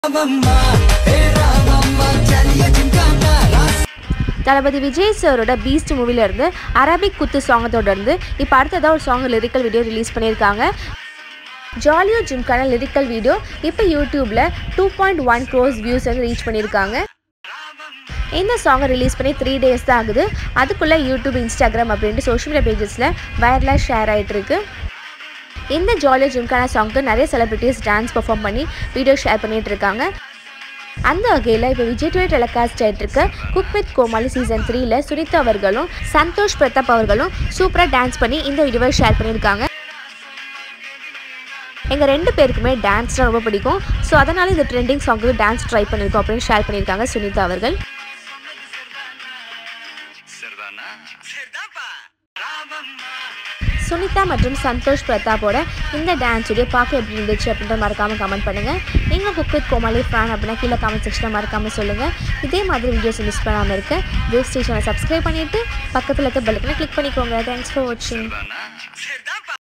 தளபதி விஜய் சாரோட Beast மூவிலேருந்து Arabic குத்து சாங்கை தொடர்ந்து இப்போ அடுத்ததாக ஒரு சாங் லிரிக்கல் வீடியோ ரிலீஸ் பண்ணியிருக்காங்க ஜாலியோ ஜிம்கான லிரிக்கல் வீடியோ இப்போ யூடியூப்பில் two point one crores views வந்து ரீச் பண்ணியிருக்காங்க இந்த சாங்கை ரிலீஸ் பண்ணி த்ரீ டேஸ் தான் ஆகுது அதுக்குள்ளே யூடியூப் இன்ஸ்டாகிராம் அப்படின்ட்டு சோஷியல் மீடியா பேஜஸில் வைரலாக ஷேர் ஆகிட்டு இருக்கு இந்த ஜாலியோ ஜிம்கான சாங்க்கு நிறைய செலிபிரிட்டிஸ் டான்ஸ் பெர்ஃபார்ம் பண்ணி வீடியோ ஷேர் பண்ணிட்டு இருக்காங்க அந்த வகையில் இப்போ விஜய் டுவெல் டெலிகாஸ்ட் ஆகிட்டு இருக்க குக் வித் கோமாளி சீசன் த்ரீல சுனிதா அவர்களும் சந்தோஷ் பிரதாப் அவர்களும் சூப்பராக டான்ஸ் பண்ணி இந்த வீடியோவை ஷேர் பண்ணியிருக்காங்க எங்கள் ரெண்டு பேருக்குமே டான்ஸ்னால் ரொம்ப பிடிக்கும் ஸோ அதனால் இந்த ட்ரெண்டிங் சாங்க்கு டான்ஸ் ட்ரை பண்ணியிருக்கோம் அப்படின்னு ஷேர் பண்ணியிருக்காங்க சுனிதா அவர்கள் சுனிதா மற்றும் சந்தோஷ் பிரதாப்போட இந்த டான்ஸ் வீடியோ பார்க்க எப்படி இருந்துச்சு அப்படின்ற மறக்காமல் கமெண்ட் பண்ணுங்கள் நீங்கள் குக் வித் கோமாளி ஃபேன் அப்படின்னா கீழே கமெண்ட் செக்ஷனில் மறக்காமல் சொல்லுங்கள் இதே மாதிரி வீடியோஸ் மிஸ் பண்ணாமல் இருக்க வேவ் ஸ்டேஷனை சப்ஸ்கிரைப் பண்ணிவிட்டு பக்கத்தில் இருக்க பெல்லுக்குன்னு கிளிக் பண்ணிக்கோங்க தேங்க்ஸ் ஃபார் வாட்சிங் Serdana.